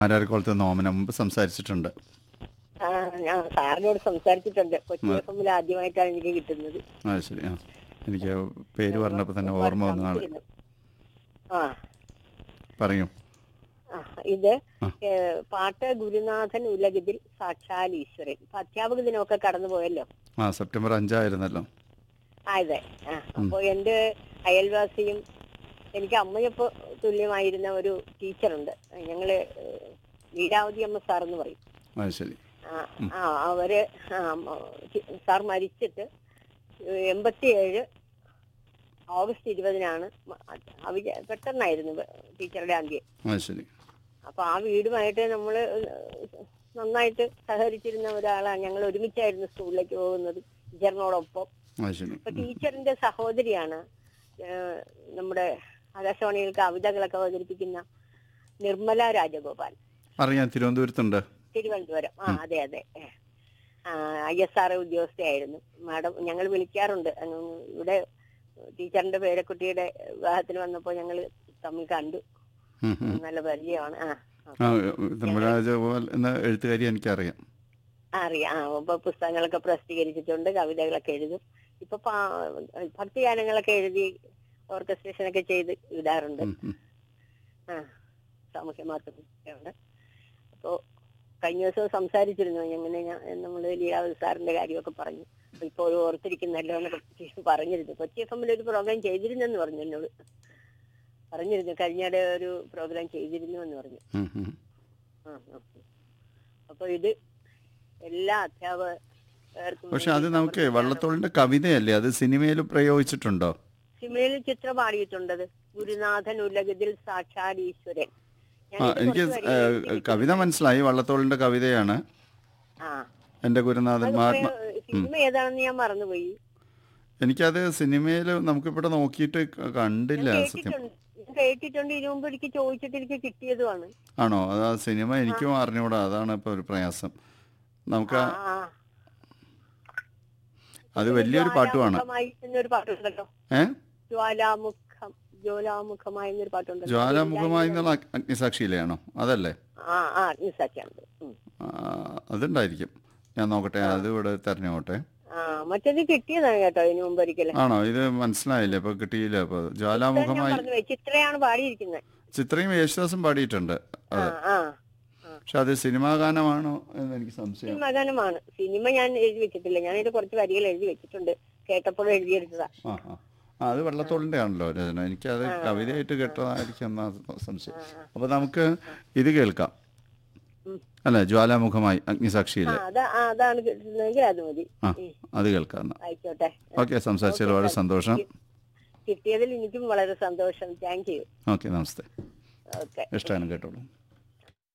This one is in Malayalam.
ആരാർക്കോളത്ത് നോമന മുമ്പ് സംസാരിച്ചിട്ടുണ്ട് ആ, ഞാൻ സാറിനോട് സംസാരിച്ചിട്ടുണ്ട് കൊച്ചി എഫ് എമ്മിൽ ആദ്യമായിട്ടാണ് എനിക്ക് കിട്ടുന്നത് ആ ശരി ആ എനിക്ക് പേര് പറഞ്ഞപ്പോൾ തന്നെ ഓർമ്മ വന്ന ആള് ആ പറയൂ ആ, ഇത് ആ. ഏ, പാട്ട് ഗുരുനാഥൻ ഉലകത്തിൽ സാക്ഷാൽ ഈശ്വരൻ ഇപ്പൊ അധ്യാപക ദിനമൊക്കെ കടന്നുപോയല്ലോ ആ സെപ്റ്റംബർ അഞ്ചായിരുന്നല്ലോ ആ അതെ ആ അപ്പൊ എന്റെ അയൽവാസിയും എനിക്ക് അമ്മയപ്പോ തുല്യമായിരുന്ന ഒരു ടീച്ചറുണ്ട് ഞങ്ങള് ഏ, ലീലാവതി അമ്മ സാർ എന്ന് പറയും ആ ശരി ആ, ആ അവര് ആ, മ- സാർ മരിച്ചിട്ട് എൺപത്തിയേഴ് ഓഗസ്റ്റ് ഇരുപതിനാണ് മ- അവര് പെട്ടെന്നായിരുന്നു ടീച്ചറുടെ അന്ത്യം ആ ശരി അപ്പൊ ആ വീടുമായിട്ട് നമ്മള് നന്നായിട്ട് സഹകരിച്ചിരുന്ന ഒരാളാണ് ഞങ്ങൾ ഒരുമിച്ചായിരുന്നു സ്കൂളിലേക്ക് പോകുന്നത് ടീച്ചറിനോടൊപ്പം ആ ശരി അപ്പൊ ടീച്ചറിന്റെ സഹോദരിയാണ് ഏഹ്, നമ്മുടെ ആകാശവാണിയിൽ കവിതകളൊക്കെ അവതരിപ്പിക്കുന്ന നിർമ്മല രാജഗോപാൽ അറിയാം തിരുവനന്തപുരത്തുണ്ട് തിരുവനന്തപുരം ആ അതെ അതെ ഐ എസ് ആർ ഉദ്യോഗസ്ഥയായിരുന്നു മാഡം ഞങ്ങൾ വിളിക്കാറുണ്ട് അങ്ങ് ഇവിടെ ടീച്ചറിന്റെ പേരക്കുട്ടിയുടെ വിവാഹത്തിന് വന്നപ്പോൾ ഞങ്ങൾ തമ്മിൽ കണ്ടു ഉം, ഉം. നല്ല പരിചയമാണ് ആ ആ ധർമ്മരാജഗോപാൽ എന്ന എഴുത്തുകാരി എനിക്കറിയാം ആ, അറിയാം ആ അപ്പൊ പുസ്തകങ്ങളൊക്കെ പ്രസിദ്ധീകരിച്ചിട്ടുണ്ട് കവിതകളൊക്കെ എഴുതും ഇപ്പൊ പാ- ഭക്തിഗാനങ്ങളൊക്കെ എഴുതി ഓർക്കസ്ട്രേഷൻ ഒക്കെ ചെയ്ത് ഇടാറുണ്ട് ഉം, ഉം. ആ സാമൂഹ്യ മാധ്യമങ്ങളുണ്ട് അപ്പോ കഴിഞ്ഞ ദിവസം സംസാരിച്ചിരുന്നു എങ്ങനെ ഞാൻ നമ്മള് ലീലാവതി സാറിന്റെ കാര്യമൊക്കെ പറഞ്ഞു അപ്പൊ ഇപ്പോഴും ഓർത്തിരിക്കുന്നല്ലോ എന്നൊക്കെ പറഞ്ഞിരുന്നു കൊച്ചി എഫ് എമ്മിൽ ഒരു പ്രോഗ്രാം ചെയ്തിരുന്നെന്ന് പറഞ്ഞു എന്നോട് പറഞ്ഞിരുന്നു കഴിഞ്ഞിടെ ഒരു പ്രോഗ്രാം ചെയ്തിരുന്നു എന്ന് പറഞ്ഞു ഉം, ഉം. ആ, ആ. അപ്പൊ ഇത് എല്ലാ അധ്യാപകർക്കും പക്ഷെ അത് വേണ്ടി നമുക്ക് സമർപ്പിക്കാനുള്ള- വള്ളത്തോളിന്റെ കവിതയല്ലേ അത് സിനിമയിൽ പ്രയോഗിച്ചിട്ടുണ്ടോ സിനിമയിൽ ചിത്രം പാടിയിട്ടുണ്ടത് ഗുരുനാഥൻ ഉലകത്തിൽ സാക്ഷാൽ ഈശ്വരൻ ഞാൻ ആ ഇത് എനിക്ക് കുറച്ച് ഏ, വരികൾ എഴുതി കവിത മനസ്സിലായി വള്ളത്തോളിന്റെ കവിതയാണ് ആ എന്റെ ഗുരുനാഥൻ അത് മഹാത്മ പക്ഷേ സിനിമ ഏതാണെന്ന് ഞാൻ മറന്നുപോയി എനിക്കത് സിനിമയിൽ നമുക്കിവിടെ നോക്കിയിട്ട് ക- ഞാൻ കണ്ടില്ല സത്യം കേട്ടിട്ടുണ്ട് ഞാൻ കേട്ടിട്ടുണ്ട് ഇതിനു മുമ്പ് എനിക്ക് ചോദിച്ചിട്ട് എനിക്ക് കിട്ടിയതുമാണ് ആണോ അത് ആ സിനിമ എനിക്കും അറിഞ്ഞൂടാ അതാണ് ഇപ്പൊ ഒരു പ്രയാസം നമുക്ക് ആ, ആ- ആ. അത് വലിയൊരു പാട്ടുമാണ് ജ്വാലാമുഖമായി എന്നൊരു പാട്ടുണ്ടല്ലോ ഏ ജ്വാലാമുഖം ജ്വാലാമുഖമായി എന്നൊരു പാട്ടുണ്ടല്ലോ ജ്വാലാമുഖമായി എന്നുള്ള അഗ്- അഗ്നിസാക്ഷിയിലെയാണോ അതല്ലേ ആ ആ നിസ്സാച്ചാണ് ഉം. ആ, അതുണ്ടായിരിക്കും ഞാൻ നോക്കട്ടെ അത് ഇവിടെ തെരഞ്ഞോട്ടെ ആ മറ്റേത് കിട്ടിയതാണ് കേട്ടോ ഇതിനു മുമ്പ് ഒരിക്കലും ആണോ ഇത് മനസ്സിലായില്ലേ ഇപ്പൊ കിട്ടിയില്ല അപ്പൊ ഞാൻ ജ്വാലാമുഖമായി പറഞ്ഞു ചിത്രയാണ് പാടിയിരിക്കുന്നത് ചിത്രയും യേശുദാസും പാടിയിട്ടുണ്ട് ആ അതെ ആ പക്ഷെ അത് സിനിമാ ഗാനമാണോ എന്ന് എനിക്ക് സംശയം സിനിമ ഗാനമാണ് സിനിമ ഞാൻ എഴുതി വെച്ചിട്ടില്ല ഞാൻ ഇതിന്റെ കുറച്ച് വരികൾ എഴുതി വെച്ചിട്ടുണ്ട് കേട്ടപ്പോഴും എഴുതിയെടുത്തതാ ആ ആ ആ, അത് വെള്ളത്തോളിന്റെ ആണല്ലോ രചന എനിക്കത് കവിതയായിട്ട് കേട്ടതായിരിക്കും എന്നാ സംശയം അപ്പൊ നമുക്ക് ഇത് കേൾക്കാം ഉം. അല്ല ജ്വാലാമുഖമായി ആ അഗ്നിസാക്ഷിയിലെ അതാ ആ, അതാണ് കിട്ടുന്നതെങ്കിൽ അത് മതി ആ ഉം, അത് കേൾക്കാം എന്നാ ആയിക്കോട്ടെ ഓക്കെ സംസാരിച്ചതിൽ വളരെ സന്തോഷം കിട്ടിയതിൽ എനിക്കും വളരെ സന്തോഷം താങ്ക് യു ഓക്കെ നമസ്തേ ഓക്കെ ഇഷ്ടമാണ് കേട്ടോളൂ